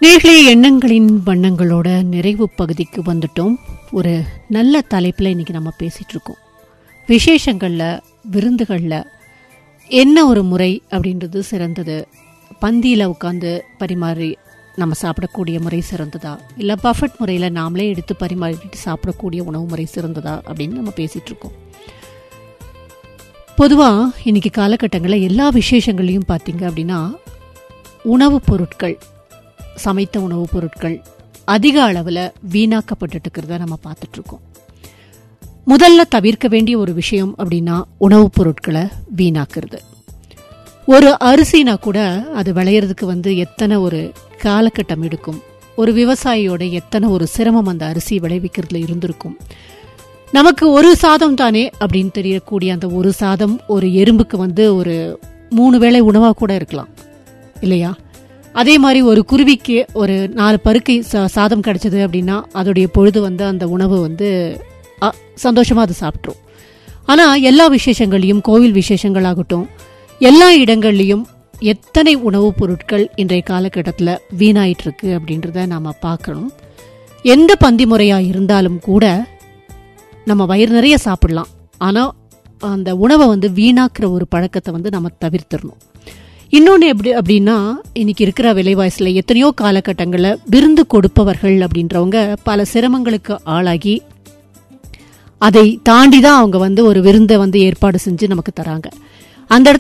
நேர்களே எண்ணங்களின் வண்ணங்களோட நிறைவு பகுதிக்கு வந்துட்டோம் ஒரு நல்ல தலைப்பில் இன்னைக்கு நம்ம பேசிட்டு இருக்கோம் விசேஷங்களில் விருந்துகளில் என்ன ஒரு முறை அப்படின்றது சிறந்தது பந்தியில் உட்காந்து பரிமாறி நம்ம சாப்பிடக்கூடிய முறை சிறந்ததா இல்லை பஃபட் முறையில் நாமளே எடுத்து பரிமாறிட்டு சாப்பிடக்கூடிய உணவு முறை சிறந்ததா அப்படின்னு நம்ம பேசிட்டு இருக்கோம் பொதுவாக இன்னைக்கு காலகட்டங்களில் எல்லா விசேஷங்களையும் பார்த்தீங்க அப்படின்னா உணவுப் பொருட்கள் சமைத்த உணவுப் பொருட்கள் அதிக அளவில் வீணாக்கப்பட்டுட்டு இருக்கிறத நம்ம பார்த்துட்டு இருக்கோம் முதல்ல தவிர்க்க வேண்டிய ஒரு விஷயம் அப்படின்னா உணவுப் பொருட்களை வீணாக்குறது ஒரு அரிசினா கூட அது விளையிறதுக்கு வந்து எத்தனை ஒரு காலகட்டம் எடுக்கும் ஒரு விவசாயியோட எத்தனை ஒரு சிரமம் அந்த அரிசி விளைவிக்கிறதுல இருந்திருக்கும் நமக்கு ஒரு சாதம் தானே அப்படின்னு தெரியக்கூடிய அந்த ஒரு சாதம் ஒரு எறும்புக்கு வந்து ஒரு மூணு வேளை உணவாக கூட இருக்கலாம் இல்லையா அதே மாதிரி ஒரு குருவிக்கு ஒரு நாலு பருக்கை சா- சாதம் கிடைச்சது அப்படின்னா அதோடைய பொழுது வந்து அந்த உணவு வந்து அ, சந்தோஷமா அது சாப்பிட்ரும் ஆனால் எல்லா விசேஷங்களையும் கோவில் விசேஷங்களாகட்டும் எல்லா இடங்கள்லையும் எத்தனை உணவுப் பொருட்கள் இன்றைய காலகட்டத்தில் வீணாயிட்டு இருக்கு அப்படின்றத நாம் பார்க்கணும் எந்த பந்தி முறையாக இருந்தாலும் கூட நம்ம வயிறு நிறைய சாப்பிடலாம் ஆனால் அந்த உணவை வந்து வீணாக்குற ஒரு பழக்கத்தை வந்து நம்ம தவிர்த்திடணும் இன்னொன்று எப்படி அப்படின்னா இன்னைக்கு இருக்கிற விலைவாசியில் எத்தனையோ காலகட்டங்களில் விருந்து கொடுப்பவர்கள் அப்படின்றவங்க பல சிரமங்களுக்கு ஆளாகி அதை தாண்டி தான் அவங்க வந்து ஒரு விருந்தை வந்து ஏற்பாடு செஞ்சு நமக்கு தராங்க அந்த இடத்துல